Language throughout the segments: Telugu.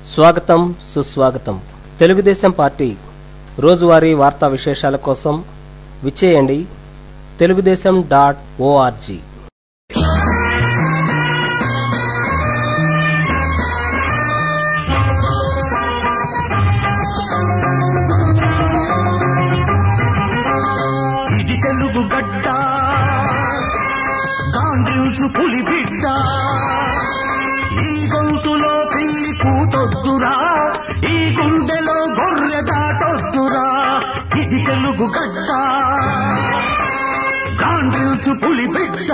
స్వాగతం సుస్వాగతం తెలుగుదేశం పార్టీ రోజువారీ వార్తా విశేషాల కోసం విచ్చేయండి తెలుగుదేశం డాట్ ఓఆర్జీ ఇది తెలుగు గడ్డ గాండ్రించు పులి బిడ్డ ఈ గొంతులో పిల్లి కూతొద్దురా ఈ గుండెలో గొర్రె దాటొద్దురా ఇది తెలుగు గడ్డ గాండ్రించు పులి బిడ్డ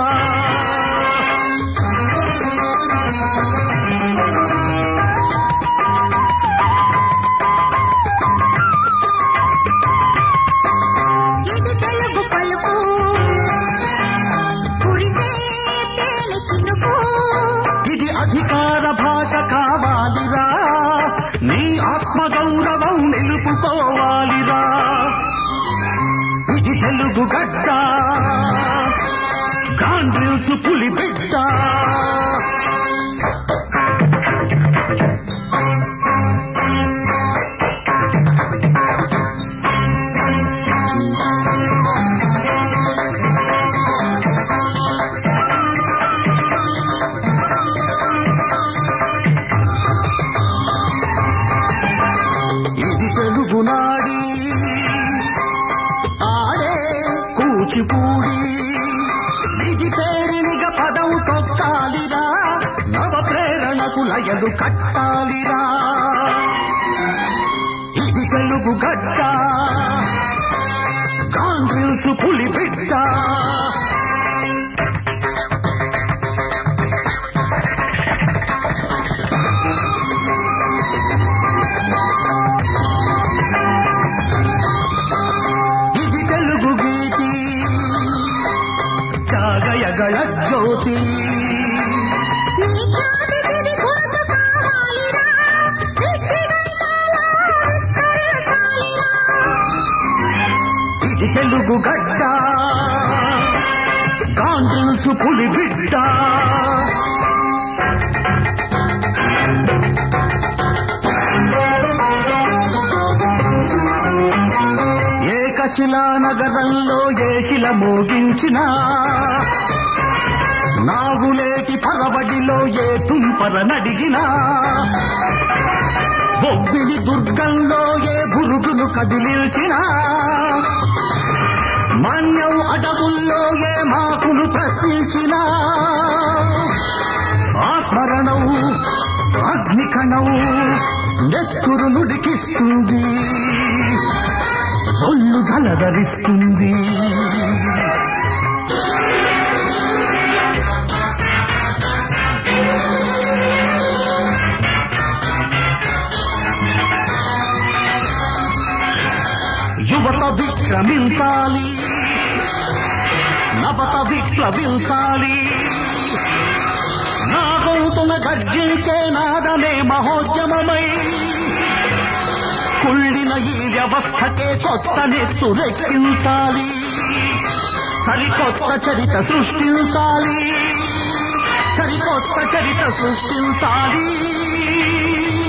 ఇది తెలుగు పలుకు కురిసే తేనె చినుకు ఇది అధికార భాష కావాలిరా నీ ఆత్మగౌరవం నిలుపుకోవాలిరా ఇది తెలుగు గడ్డ గాండ్రిల్సు పులి బిడ్డ ఇది తెలుగు నాడి ఆడే కూచిపూడి విధి పేరినిగ పదం తొక్కాలిరా నవ ప్రేరణకు లయలు కట్టాలిరా ఇది తెలుగు గడ్డ గాండ్రిల్సు పులి బిడ్డ ఇది తెలుగు గీతి త్యాగయగళ జ్యోతి నీ ఖ్యాతి తిరి గుర్తు కావాలిరా ఇది తెలుగు గడ్డ గాండ్రిల్సు పులి బిడ్డ ఏకశిలా నగరంలో ఏ శిల మోగించిన నాగులేటి పరవడిలో ఏ తుంపర నడిగినా బొబ్బిలి దుర్గంలో ఏ బురుగును కదిలిల్చినా మన్యం అడవుల్లో ఏ మాకును ప్రశ్నించినా ఆస్మరణం అగ్నికణం నెత్తురు నుడికిస్తుంది ఒళ్ళు జలధరిస్తుంది యువత విక్రమించాలి నవత విప్లవించాలి నా గౌతున గర్జించే నాదమే మహోద్యమమై కుళ్ళిన ఈ వ్యవస్థకే కొత్త నెత్తు రెక్కించాలి సరికొత్త చరిత సృష్టించాలి సరికొత్త చరిత సృష్టించాలి